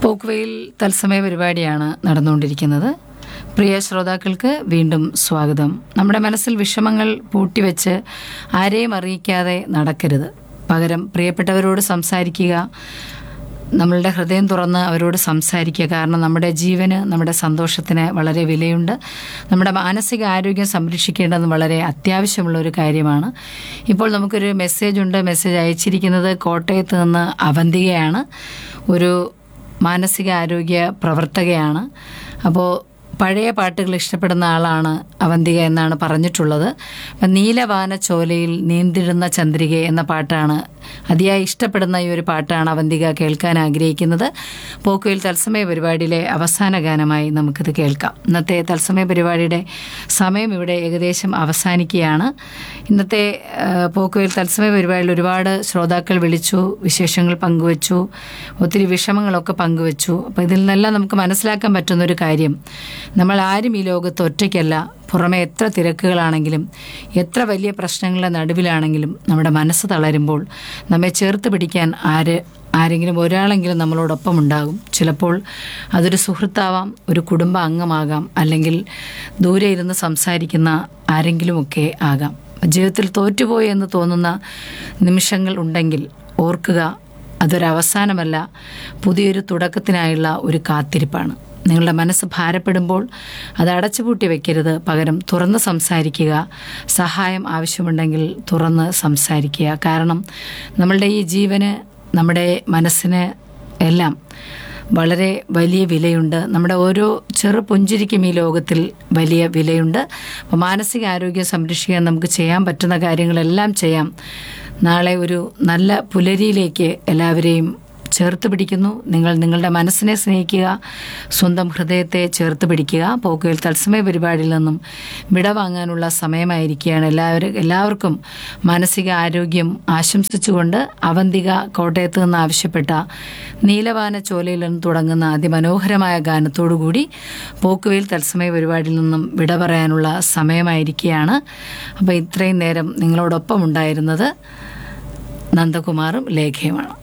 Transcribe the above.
പോക്ക്വെയിൽ തത്സമയ പരിപാടിയാണ് നടന്നുകൊണ്ടിരിക്കുന്നത് പ്രിയ ശ്രോതാക്കൾക്ക് വീണ്ടും സ്വാഗതം നമ്മുടെ മനസ്സിൽ വിഷമങ്ങൾ പൂട്ടിവെച്ച് ആരെയും അറിയിക്കാതെ നടക്കരുത് പകരം പ്രിയപ്പെട്ടവരോട് സംസാരിക്കുക നമ്മളുടെ ഹൃദയം തുറന്ന് അവരോട് സംസാരിക്കുക കാരണം നമ്മുടെ ജീവന് നമ്മുടെ സന്തോഷത്തിന് വളരെ വിലയുണ്ട് നമ്മുടെ മാനസിക ആരോഗ്യം സംരക്ഷിക്കേണ്ടത് വളരെ അത്യാവശ്യമുള്ള ഒരു കാര്യമാണ് ഇപ്പോൾ നമുക്കൊരു മെസ്സേജ് ഉണ്ട് മെസ്സേജ് അയച്ചിരിക്കുന്നത് കോട്ടയത്ത് നിന്ന് അവന്തികയാണ് ഒരു മാനസിക ആരോഗ്യ പ്രവർത്തകയാണ് അപ്പോൾ പഴയ പാട്ടുകൾ ഇഷ്ടപ്പെടുന്ന ആളാണ് അവന്തിക എന്നാണ് പറഞ്ഞിട്ടുള്ളത് അപ്പം നീലവാന ചോലയിൽ നീന്തിടുന്ന ചന്ദ്രിക എന്ന പാട്ടാണ് അതിയായി ഇഷ്ടപ്പെടുന്ന ഈ ഒരു പാട്ടാണ് അവന്തിക കേൾക്കാൻ ആഗ്രഹിക്കുന്നത് പോക്കുയിൽ തത്സമയ പരിപാടിയിലെ അവസാന ഗാനമായി നമുക്കിത് കേൾക്കാം ഇന്നത്തെ തത്സമയ പരിപാടിയുടെ സമയം ഇവിടെ ഏകദേശം അവസാനിക്കുകയാണ് ഇന്നത്തെ ആ, പോക്കുയിൽ തത്സമയ പരിപാടിയിൽ ഒരുപാട് ശ്രോതാക്കൾ വിളിച്ചു വിശേഷങ്ങൾ പങ്കുവച്ചു ഒത്തിരി വിഷമങ്ങളൊക്കെ പങ്കുവച്ചു അപ്പോൾ ഇതിൽ നിന്നെല്ലാം നമുക്ക് മനസ്സിലാക്കാൻ പറ്റുന്ന ഒരു കാര്യം നമ്മൾ ആരും ഈ ലോകത്ത് ഒറ്റയ്ക്കല്ല പുറമെ എത്ര തിരക്കുകളാണെങ്കിലും എത്ര വലിയ പ്രശ്നങ്ങളുടെ നടുവിലാണെങ്കിലും നമ്മുടെ മനസ്സ് തളരുമ്പോൾ നമ്മെ ചേർത്ത് പിടിക്കാൻ ആര് ആരെങ്കിലും ഒരാളെങ്കിലും നമ്മളോടൊപ്പം ഉണ്ടാകും ചിലപ്പോൾ അതൊരു സുഹൃത്താവാം ഒരു കുടുംബ അംഗമാകാം അല്ലെങ്കിൽ ദൂരെ ഇരുന്ന് സംസാരിക്കുന്ന ആരെങ്കിലുമൊക്കെ ആകാം ജീവിതത്തിൽ തോറ്റുപോയി എന്ന് തോന്നുന്ന നിമിഷങ്ങൾ ഉണ്ടെങ്കിൽ ഓർക്കുക അതൊരവസാനമല്ല പുതിയൊരു തുടക്കത്തിനായുള്ള ഒരു കാത്തിരിപ്പാണ് നിങ്ങളുടെ മനസ്സ് ഭാരപ്പെടുമ്പോൾ അത് അടച്ചുപൂട്ടി വെക്കരുത് പകരം തുറന്ന് സംസാരിക്കുക സഹായം ആവശ്യമുണ്ടെങ്കിൽ തുറന്ന് സംസാരിക്കുക കാരണം നമ്മളുടെ ഈ ജീവന് നമ്മുടെ മനസ്സിന് എല്ലാം വളരെ വലിയ വിലയുണ്ട് നമ്മുടെ ഓരോ ചെറു പുഞ്ചിരിക്കും ഈ ലോകത്തിൽ വലിയ വിലയുണ്ട് അപ്പോൾ മാനസിക ആരോഗ്യം സംരക്ഷിക്കാൻ നമുക്ക് ചെയ്യാൻ പറ്റുന്ന കാര്യങ്ങളെല്ലാം ചെയ്യാം നാളെ ഒരു നല്ല പുലരിയിലേക്ക് എല്ലാവരെയും ചേർത്ത് പിടിക്കുന്നു നിങ്ങൾ നിങ്ങളുടെ മനസ്സിനെ സ്നേഹിക്കുക സ്വന്തം ഹൃദയത്തെ ചേർത്ത് പിടിക്കുക പോക്കുകൾ തത്സമയ പരിപാടിയിൽ നിന്നും വിട വാങ്ങാനുള്ള സമയമായിരിക്കുകയാണ് എല്ലാവരും എല്ലാവർക്കും മാനസിക ആരോഗ്യം ആശംസിച്ചുകൊണ്ട് അവന്തിക കോട്ടയത്ത് നിന്ന് ആവശ്യപ്പെട്ട നീലവാന ചോലയിൽ നിന്ന് തുടങ്ങുന്ന അതിമനോഹരമായ ഗാനത്തോടുകൂടി പോക്കുവെയിൽ തത്സമയ പരിപാടിയിൽ നിന്നും വിട പറയാനുള്ള സമയമായിരിക്കുകയാണ് അപ്പോൾ ഇത്രയും നേരം നിങ്ങളോടൊപ്പം ഉണ്ടായിരുന്നത് നന്ദകുമാറും ലേഖയുമാണ്